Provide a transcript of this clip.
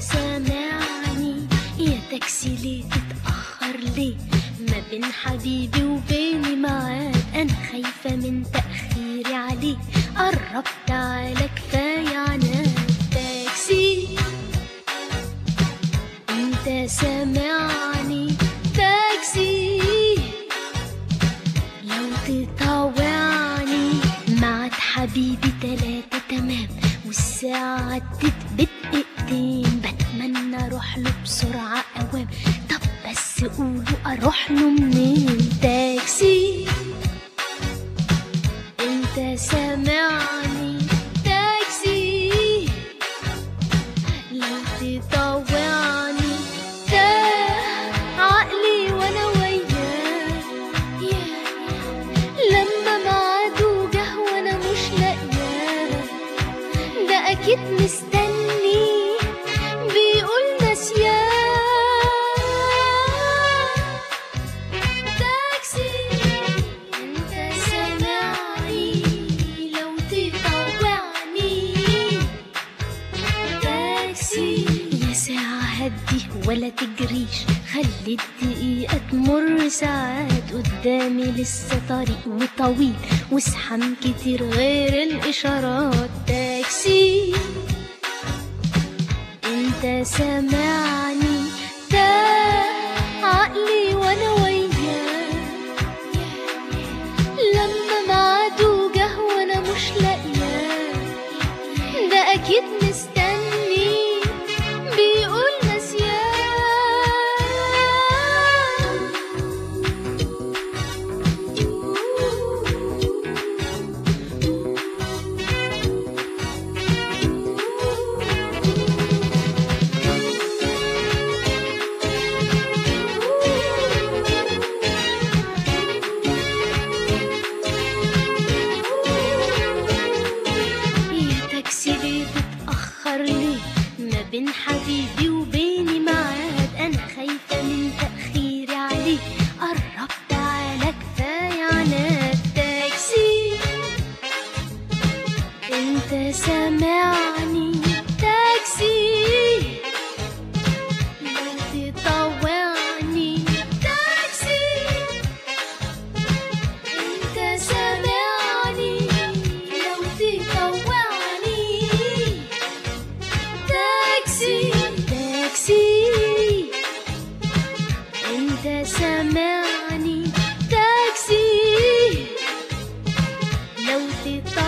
سامعني يا تاكسي ليه تتأخر ليه ما بين حبيبي وبيني معاد أنا خايفة من تأخيري عليه قرب تعالى كفاية عناد تاكسي انت سامعني تاكسي لو تطوعني معاد حبيبي تلاتة تمام والساعة عدت بدقيقتين بتمنى اروح له بسرعة اوام طب بس قولوا اروح له منين تاكسي انت سامعني تاكسي لو تطوعني ده عقلي وانا وياه ياه لما ميعاده جه وانا مش لاقياه ده اكيد مستني بيقول نسيان تاكسي انت سامعني لو تطوعني تاكسي يا ساعة هدي ولا تجريش خلي الدقيقة تمر ساعات قدامي لسه طريق وطويل وازحام كتير غير الإشارات تاكسي انت سامعني ده عقلي وانا وياه لما ميعاده جه وانا مش لاقياه ده اكيد مستني بيقول يا تاكسي ليه تتأخر ليه ما بين حبيبي وبيني معاد أنا خايفة من تأخيري عليه قرب تعالى كفاية عناد تاكسي انت سامعني تاكسي لا تطوعني تاكسي انت سامعني لو تطوعني تاكسي تاكسي انت سامعني تاكسي لو تطوعني